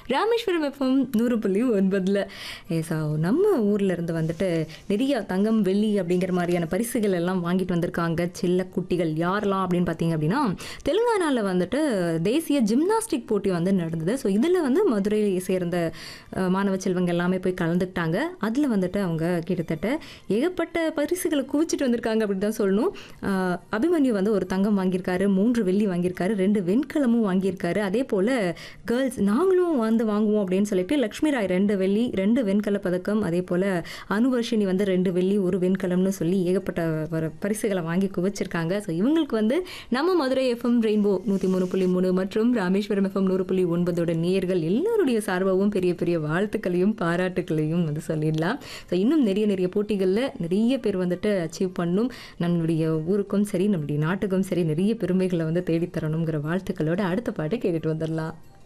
Rameswaram FM நூறு புள்ளி ஒன்பதில் ஸோ நம்ம ஊரில் இருந்து வந்துட்டு நிறைய தங்கம் வெள்ளி அப்படிங்கிற மாதிரியான பரிசுகள் எல்லாம் வாங்கிட்டு வந்திருக்காங்க செல்ல குட்டிகள் யாரெல்லாம் அப்படின்னு பார்த்தீங்க அப்படின்னா தெலுங்கானாவில் வந்துட்டு தேசிய ஜிம்னாஸ்டிக் போட்டி வந்து நடந்தது ஸோ இதில் வந்து மதுரையை சேர்ந்த அஹ், மாணவ செல்வங்க எல்லாமே போய் கலந்துக்கிட்டாங்க அதில் வந்துட்டு அவங்க கிட்டத்தட்ட ஏகப்பட்ட பரிசுகளை குவிச்சிட்டு வந்திருக்காங்க அப்படின்னு தான் சொல்லணும் அஹ், அபிமன்யு வந்து ஒரு தங்கம் வாங்கியிருக்காரு மூன்று வெள்ளி வாங்கியிருக்காரு ரெண்டு வெண்கலமும் வாங்கியிருக்காரு அதே போல் கேர்ள்ஸ் நாங்களும் வந்து வாங்குவோம் அப்படின்னு சொல்லிட்டு லக்ஷ்மி ராய் ரெண்டு வெள்ளி ரெண்டு வெண்கல பதக்கம் அதே போல் அனுவர்ஷினி வந்து ரெண்டு வெள்ளி ஒரு வெண்கலம்னு சொல்லி ஏகப்பட்ட வர பரிசுகளை வாங்கி குவிச்சிருக்காங்க ஸோ இவங்களுக்கு வந்து நம்ம மதுரை எஃப்எம் ரெயின்போ நூற்றி மூணு புள்ளி மூணு மற்றும் ராமேஸ்வரம் எஃப்எம் நூறு புள்ளி ஒன்பதோட நேயர்கள் எல்லாருடைய சார்பாகவும் பெரிய பெரிய வாழ்த்துக்களையும் பாராட்டுக்களையும் வந்து சொல்லிடலாம் ஸோ இன்னும் நிறைய நிறைய போட்டிகளில் நிறைய பேர் வந்துட்டு அச்சீவ் பண்ணும் நம்மளுடைய ஊருக்கும் சரி நம்மளுடைய நாட்டுக்கும் சரி நிறைய பெருமைகளை வந்து தேடித்தரணுங்கிற வாழ்த்துக்களோட அடுத்த பாட்டு கேட்டுட்டு வந்துடலாம்